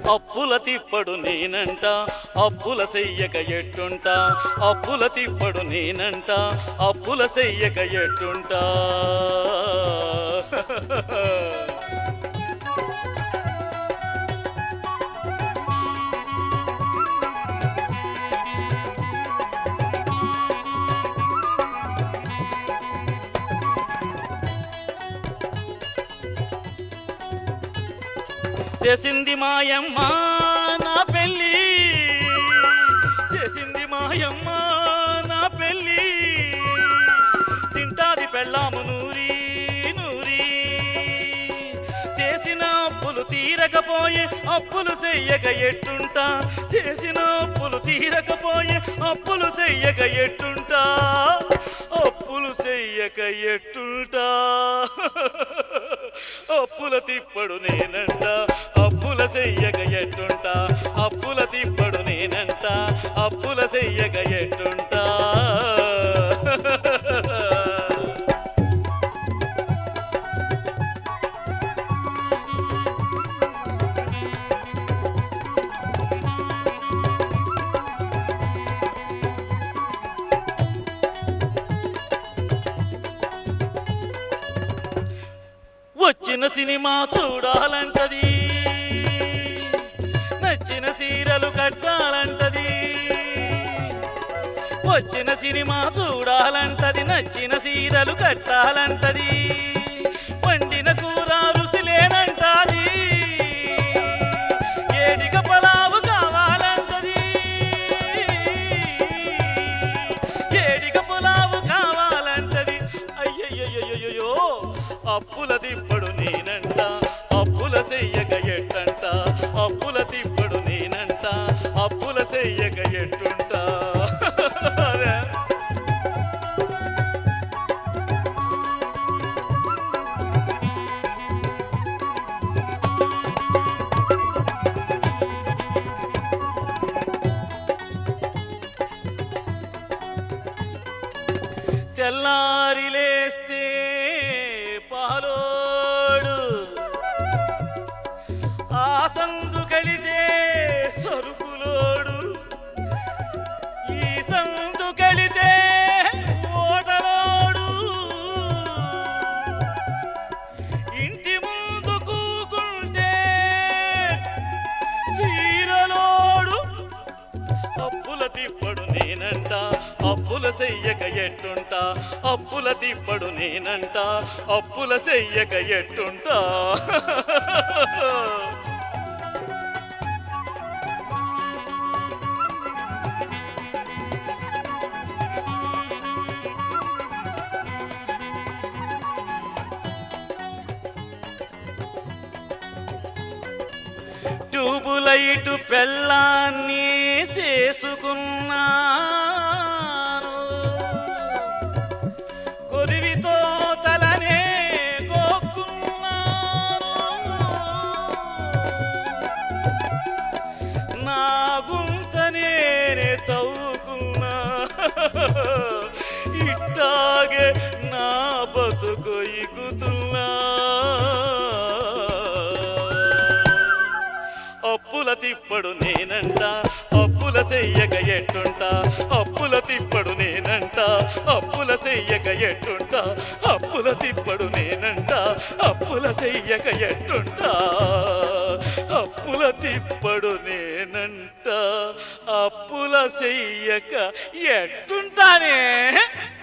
అప్పుల తిప్పడు నేనంట అప్పుల చెయ్యక ఎట్టుంటా అప్పుల తిప్పడు నేనంట అప్పుల చెయ్యక ఎట్టుంటా చేసింది మాయమ్మ నా పెళ్ళి చేసింది మాయమ్మ నా పెళ్ళి తింటాది పెళ్ళాము నూరి నూరి చేసిన అప్పులు తీరకపోయే అప్పులు చెయ్యక ఎట్టుంటా చేసిన అప్పులు తీరకపోయే అప్పులు చెయ్యక ఎట్టుంటా అప్పులు చెయ్యక ఎట్టుంటా అప్పుల తిప్పడు నేనంట అప్పుల చెయ్యక ఎట్టుంటా అప్పుల తిప్పడు నేనంట అప్పుల చెయ్యక ఎట్టుంటా వచ్చిన సినిమా చూడాలంటది నచ్చిన సీరలు కట్టాలంటది వచ్చిన సినిమా చూడాలంటది నచ్చిన సీరలు కట్టాలంటది వండిన కూర రుసిలేనంటది ఏడిక పలావు కావాలంటది ఏడిక పులావు కావాలంటది అయ్యయ్యయ్యో అప్పుల తిప్పడు నేనంట అప్పుల చెయ్యక ఎట్టంట అప్పుల తిప్పడు నేనంట అప్పుల చెయ్యక ఎట్టుంటా అరే. తెల్లారి లేస్తే పాలోడు ఆ సందు కలితే సరుకులోడు ఈ సందు కలితే ఓటలోడు ఇంటి ముందు కూకుంటే చీరలోడు అప్పుల తిప్పడు నేనంట అప్పుల చెయ్యక ఎట్టుంటా అప్పుల తిప్పడు నేనంట అప్పుల చెయ్యక ఎట్టుంటా ట్యూబులైటు పెళ్ళాన్ని చేసుకున్నాను కొరివితో తలనే గోక్కున్నాను నా గుంత నేనే తవ్వుకున్నా ఇట్టాగే నా బతుకు ఇగుతున్నా అప్పుల తిప్పడు నేనంట అప్పుల చెయ్యక ఎట్టుంటా అప్పుల తిప్పడు నేనంట అప్పుల చెయ్యక ఎట్టుంటా అప్పుల తిప్పడు నేనంట అప్పుల చెయ్యక ఎట్టుంటా అప్పుల తిప్పడు నేనంట అప్పుల చెయ్యక ఎట్టుంటానే